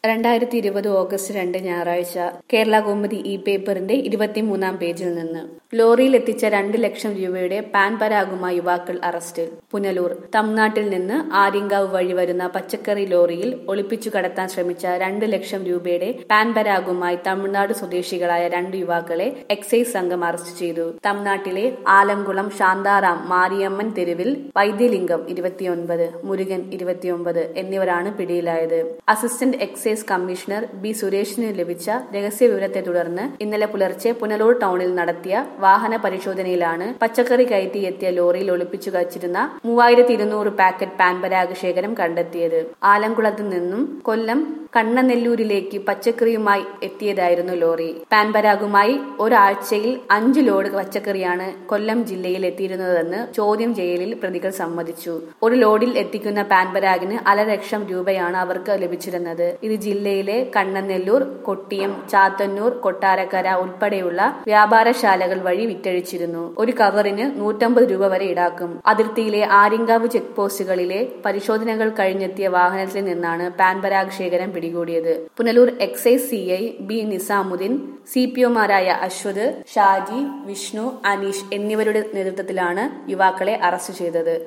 രണ്ടായിരത്തി ഇരുപത് ഓഗസ്റ്റ് രണ്ട് ഞായറാഴ്ച കേരള കൗമുദി ഇ പേപ്പറിന്റെ ഇരുപത്തിമൂന്നാം പേജിൽ നിന്ന് ലോറിയിൽ എത്തിച്ച രണ്ട് ലക്ഷം രൂപയുടെ പാൻ പരാഗുമായി യുവാക്കൾ അറസ്റ്റിൽ പുനലൂർ തമിഴ്നാട്ടിൽ നിന്ന് ആര്യങ്കാവ് വഴി വരുന്ന പച്ചക്കറി ലോറിയിൽ ഒളിപ്പിച്ചു കടത്താൻ ശ്രമിച്ച രണ്ട് ലക്ഷം രൂപയുടെ പാൻ പരാഗുമായി തമിഴ്നാട് സ്വദേശികളായ രണ്ട് യുവാക്കളെ എക്സൈസ് സംഘം അറസ്റ്റ് ചെയ്തു തമിഴ്നാട്ടിലെ ആലംകുളം ശാന്താറാം മാരിയമ്മൻ തെരുവിൽ വൈദ്യലിംഗം ഇരുപത്തിയൊൻപത് മുരുകൻ ഇരുപത്തിയൊമ്പത് എന്നിവരാണ് പിടിയിലായത് അസിസ്റ്റന്റ് എക്സൈസ് കമ്മീഷണർ ബി സുരേഷിന് ലഭിച്ച രഹസ്യ വിവരത്തെ തുടർന്ന് ഇന്നലെ പുലർച്ചെ പുനലൂർ ടൗണിൽ നടത്തിയ വാഹന പരിശോധനയിലാണ് പച്ചക്കറി കയറ്റി എത്തിയ ലോറിയിൽ ഒളിപ്പിച്ചു വച്ചിരുന്ന മൂവായിരത്തി ഇരുന്നൂറ് പാക്കറ്റ് പാൻ പരാഗ് ശേഖരം കണ്ടെത്തിയത് ആലംകുളത്ത് നിന്നും കൊല്ലം കണ്ണനെല്ലൂരിലേക്ക് പച്ചക്കറിയുമായി എത്തിയതായിരുന്നു ലോറി പാൻ പരാഗുമായി ഒരാഴ്ചയിൽ അഞ്ച് ലോഡ് പച്ചക്കറിയാണ് കൊല്ലം ജില്ലയിൽ എത്തിയിരുന്നതെന്ന് ചോദ്യം ചെയ്യലിൽ പ്രതികൾ സമ്മതിച്ചു ഒരു ലോഡിൽ എത്തിക്കുന്ന പാൻ പരാഗിന് അരലക്ഷം രൂപയാണ് അവർക്ക് ലഭിച്ചിരുന്നത് ഇത് ജില്ലയിലെ കണ്ണനെല്ലൂർ കൊട്ടിയം ചാത്തന്നൂർ കൊട്ടാരക്കര ഉൾപ്പെടെയുള്ള വ്യാപാരശാലകൾ വഴി വിറ്റഴിച്ചിരുന്നു ഒരു കവറിന് നൂറ്റമ്പത് രൂപ വരെ ഈടാക്കും അതിർത്തിയിലെ ആര്യങ്കാവ് ചെക്ക് പോസ്റ്റുകളിലെ പരിശോധനകൾ കഴിഞ്ഞെത്തിയ വാഹനത്തിൽ നിന്നാണ് പാൻ പരാഗ് ശേഖരം പിടികൂടിയത് Punalur excise C I B Nizamuddin C P ഒമാരായ അശ്വത് ഷാജി വിഷ്ണു അനീഷ് എന്നിവരുടെ നേതൃത്വത്തിലാണ് യുവാക്കളെ അറസ്റ്റ് ചെയ്തത്